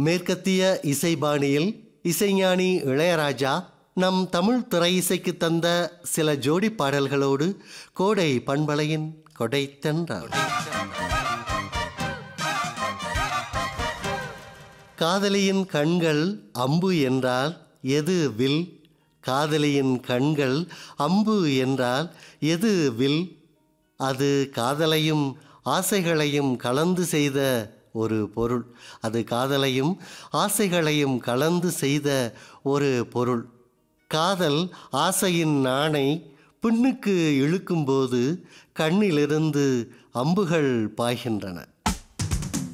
மேற்கத்திய இசைபாணியில் இசைஞானி இளையராஜா நம் தமிழ் திரை இசைக்கு தந்த சில ஜோடி பாடல்களோடு கோடை பண்பலையின் கொடைத்தன்றார் காதலியின் கண்கள் அம்பு என்றால் எது வில் காதலியின் கண்கள் அம்பு என்றால் எது வில் அது காதலையும் ஆசைகளையும் கலந்து செய்த ஒரு பொருள் அது காதலையும் ஆசைகளையும் கலந்து செய்த ஒரு பொருள் காதல் ஆசையின் நாணை பின்னுக்கு இழுக்கும்போது கண்ணிலிருந்து அம்புகள் பாய்கின்றன